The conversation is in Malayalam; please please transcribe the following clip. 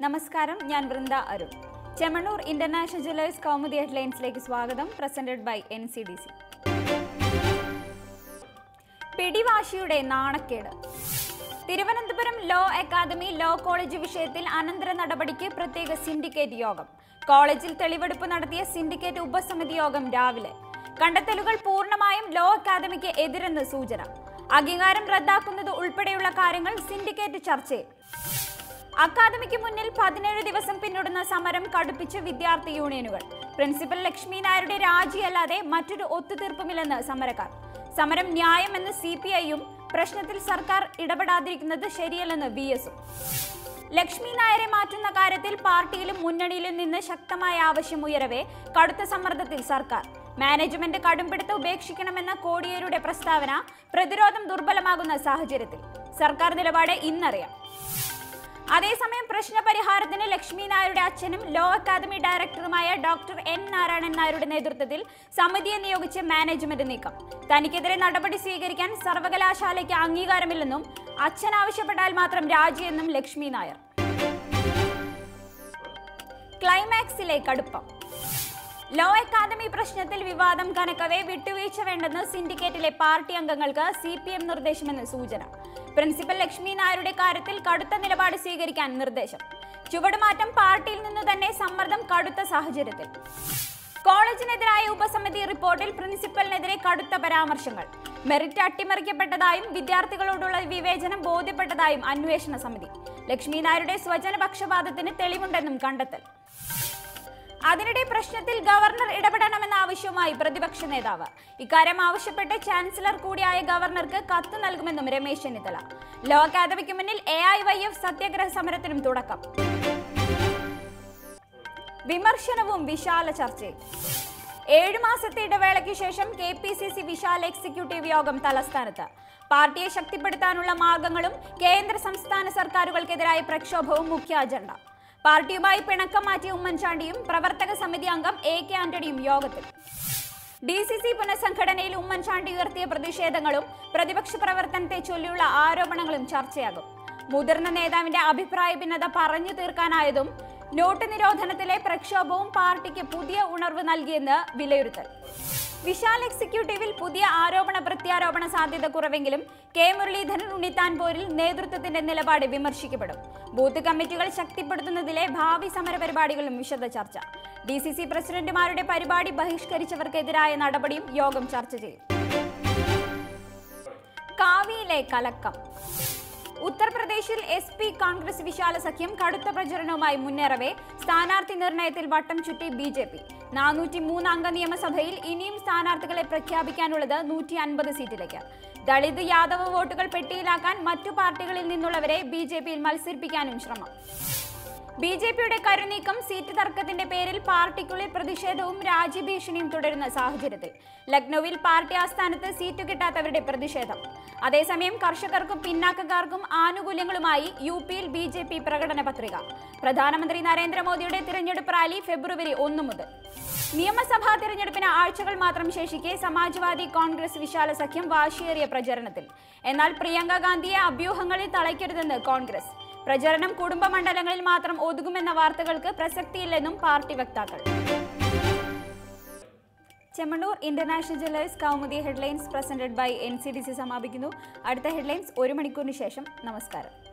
നമസ്കാരം ഞാൻ വൃന്ദ അരുൺ ചെമ്മണ്ണൂർ ഇന്റർനാഷണൽ ജ്വല്ലേഴ്സ് കൗമുദി ഹെഡ്ലൈൻസിലേക്ക് സ്വാഗതം presented by N C D C പിടിവാശിയുടെ നാണക്കേട് Thiruvananthapuram law academy law college വിഷയത്തിൽ അനന്തര നടപടിക്ക് പ്രത്യേക സിൻഡിക്കേറ്റ് യോഗം കോളേജിൽ തെളിവെടുപ്പ് നടത്തിയ സിൻഡിക്കേറ്റ് ഉപസമിതി യോഗം രാവിലെ കണ്ടെത്തലുകൾ പൂർണ്ണമായും ലോ അക്കാദമിക്ക് എതിരെന്ന് സൂചന അംഗീകാരം റദ്ദാക്കുന്നത് ഉൾപ്പെടെയുള്ള കാര്യങ്ങൾ സിൻഡിക്കേറ്റ് ചർച്ചയിൽ അക്കാദമിക്ക് മുന്നിൽ പതിനേഴ് ദിവസം പിന്നിടുന്ന സമരം കടുപ്പിച്ച് വിദ്യാർത്ഥി യൂണിയനുകൾ പ്രിൻസിപ്പൽ ലക്ഷ്മി നായരുടെ രാജിയല്ലാതെ മറ്റൊരു ഒത്തുതീർപ്പുമില്ലെന്ന് സമരക്കാർ സമരം ന്യായമെന്ന് സി പി ഐയും പ്രശ്നത്തിൽ സർക്കാർ ഇടപെടാതിരിക്കുന്നത് ശരിയല്ലെന്ന് ബി എസും ലക്ഷ്മി നായരെ മാറ്റുന്ന കാര്യത്തിൽ പാർട്ടിയിലും മുന്നണിയിലും നിന്ന് ശക്തമായ ആവശ്യം ഉയരവേ കടുത്ത സമ്മർദ്ദത്തിൽ സർക്കാർ മാനേജ്മെന്റ് കടുംപിടുത്തം ഉപേക്ഷിക്കണമെന്ന കോടിയേരുടെ പ്രസ്താവന പ്രതിരോധം ദുർബലമാകുന്ന സാഹചര്യത്തിൽ സർക്കാർ നിലപാട് ഇന്നറിയാം അതേസമയം പ്രശ്നപരിഹാരത്തിന് ലക്ഷ്മി നായരുടെ അച്ഛനും ലോ അക്കാദമി ഡയറക്ടറുമായ ഡോക്ടർ എൻ നാരായണൻ നായരുടെ നേതൃത്വത്തിൽ സമിതിയെ നിയോഗിച്ച് മാനേജ്മെന്റ് നീക്കം തനിക്കെതിരെ നടപടി സ്വീകരിക്കാൻ സർവകലാശാലയ്ക്ക് അംഗീകാരമില്ലെന്നും അച്ഛൻ ആവശ്യപ്പെട്ടാൽ മാത്രം രാജിയെന്നും ലക്ഷ്മി നായർ ക്ലൈമാക്സിലെ കടുപ്പം ലോ അക്കാദമി പ്രശ്നത്തിൽ വിവാദം കനക്കവേ വിട്ടുവീഴ്ച വേണ്ടെന്ന് സിൻഡിക്കേറ്റിലെ പാർട്ടി അംഗങ്ങൾക്ക് സി പി എം നിർദ്ദേശമെന്ന് സൂചന പ്രിൻസിപ്പൽ ലക്ഷ്മി നായരുടെ കാര്യത്തിൽ കടുത്ത നിലപാട് സ്വീകരിക്കാൻ നിർദ്ദേശം ചുവടുമാറ്റം പാർട്ടിയിൽ നിന്ന് തന്നെ സമ്മർദ്ദം കടുത്ത സാഹചര്യത്തിൽ കോളേജിനെതിരായ ഉപസമിതി റിപ്പോർട്ടിൽ പ്രിൻസിപ്പലിനെതിരെ കടുത്ത പരാമർശങ്ങൾ മെറിറ്റ് അട്ടിമറിക്കപ്പെട്ടതായും വിദ്യാർത്ഥികളോടുള്ള വിവേചനം ബോധ്യപ്പെട്ടതായും അന്വേഷണ സമിതി ലക്ഷ്മി നായരുടെ സ്വജന പക്ഷപാതത്തിന് തെളിവുണ്ടെന്നും കണ്ടെത്തൽ അതിനിടെ പ്രശ്നത്തിൽ ഗവർണർ ഇടപെടണമെന്ന ആവശ്യവുമായി പ്രതിപക്ഷ നേതാവ് ഇക്കാര്യം ആവശ്യപ്പെട്ട് ചാൻസലർ കൂടിയായ ഗവർണർക്ക് കത്ത് നൽകുമെന്നും രമേശ് ചെന്നിത്തല ലോ അക്കാദമിക്ക് മുന്നിൽ എ ഐ വൈ എഫ് സത്യാഗ്രഹ സമരത്തിനും തുടക്കം വിമർശനവും വിശാല ചർച്ചയും ഏഴു മാസത്തെ ഇടവേളയ്ക്ക് ശേഷം കെ പി സി സി വിശാല എക്സിക്യൂട്ടീവ് യോഗം തലസ്ഥാനത്ത് പാർട്ടിയെ ശക്തിപ്പെടുത്താനുള്ള മാർഗങ്ങളും കേന്ദ്ര സംസ്ഥാന സർക്കാരുകൾക്കെതിരായ പ്രക്ഷോഭവും മുഖ്യ അജണ്ട പാർട്ടിയുമായി പിണക്കം മാറ്റിയ ഉമ്മൻചാണ്ടിയും പ്രവർത്തക സമിതി അംഗം എ കെ ആന്റണിയും യോഗത്തിൽ ഡി സി സി പുനഃസംഘടനയിൽ ഉമ്മൻചാണ്ടി ഉയർത്തിയ പ്രതിഷേധങ്ങളും പ്രതിപക്ഷ പ്രവർത്തനത്തെ ചൊല്ലിയുള്ള ആരോപണങ്ങളും ചർച്ചയാകും മുതിർന്ന നേതാവിന്റെ അഭിപ്രായ ഭിന്നത പറഞ്ഞു തീർക്കാനായതും നോട്ട് നിരോധനത്തിലെ പ്രക്ഷോഭവും പാർട്ടിക്ക് പുതിയ ഉണർവ് നൽകിയെന്ന് വിലയിരുത്തൽ വിശാൽ എക്സിക്യൂട്ടീവിൽ പുതിയ ആരോപണ പ്രത്യാരോപണ സാധ്യത കുറവെങ്കിലും കെ മുരളീധരൻ ഉണ്ണിത്താൻ പോരിൽ നേതൃത്വത്തിന്റെ നിലപാട് വിമർശിക്കപ്പെടും ബൂത്ത് കമ്മിറ്റികൾ ശക്തിപ്പെടുത്തുന്നതിലെ ഭാവി സമരപരിപാടികളും വിശദ ചർച്ച ഡി സി സി പ്രസിഡന്റുമാരുടെ പരിപാടി ബഹിഷ്കരിച്ചവർക്കെതിരായ നടപടിയും യോഗം ചർച്ച ചെയ്യും കാവിയിലെ കലക്കം ഉത്തർപ്രദേശിൽ എസ് പി കോൺഗ്രസ് വിശാല സഖ്യം കടുത്ത പ്രചരണവുമായി മുന്നേറവേ സ്ഥാനാർത്ഥി നിർണയത്തിൽ വട്ടം ചുറ്റി ബി ജെ പി നാനൂറ്റി മൂന്ന് അംഗ നിയമസഭയിൽ ഇനിയും സ്ഥാനാർത്ഥികളെ പ്രഖ്യാപിക്കാനുള്ളത് നൂറ്റി അൻപത് സീറ്റിലേക്ക് ദളിത് യാദവ വോട്ടുകൾ പെട്ടിയിലാക്കാൻ മറ്റു പാർട്ടികളിൽ നിന്നുള്ളവരെ ബി ജെ പിയിൽ മത്സരിപ്പിക്കാനും ശ്രമം ബി ജെ പിയുടെ കരുനീക്കം സീറ്റ് തർക്കത്തിന്റെ പേരിൽ പാർട്ടിക്കുള്ളിൽ പ്രതിഷേധവും രാജ്യഭീഷണിയും തുടരുന്ന സാഹചര്യത്തിൽ ലക്നൌവിൽ പാർട്ടി ആസ്ഥാനത്ത് സീറ്റ് കിട്ടാത്തവരുടെ പ്രതിഷേധം അതേസമയം കർഷകർക്കും പിന്നാക്കക്കാർക്കും ആനുകൂല്യങ്ങളുമായി യു പിയിൽ ബി ജെ പി പ്രകടന പത്രിക പ്രധാനമന്ത്രി നരേന്ദ്രമോദിയുടെ തിരഞ്ഞെടുപ്പ് റാലി ഫെബ്രുവരി ഒന്ന് മുതൽ നിയമസഭാ തിരഞ്ഞെടുപ്പിന് ആഴ്ചകൾ മാത്രം ശേഷിക്കെ സമാജ്വാദി കോൺഗ്രസ് വിശാല സഖ്യം വാശിയേറിയ പ്രചരണത്തിൽ എന്നാൽ പ്രിയങ്ക ഗാന്ധിയെ അഭ്യൂഹങ്ങളിൽ തളയ്ക്കരുതെന്ന് കോൺഗ്രസ് പ്രചരണം കുടുംബ മണ്ഡലങ്ങളിൽ മാത്രം ഒതുങ്ങുമെന്ന വാർത്തകൾക്ക് പ്രസക്തിയില്ലെന്നും പാർട്ടി വക്താക്കൾ Chemmanur international jewellers Kaumudi headlines presented by N C D C സമാപിക്കുന്നു അടുത്ത ഹെഡ്ലൈൻസ് ഒരു മണിക്കൂറിന് ശേഷം നമസ്കാരം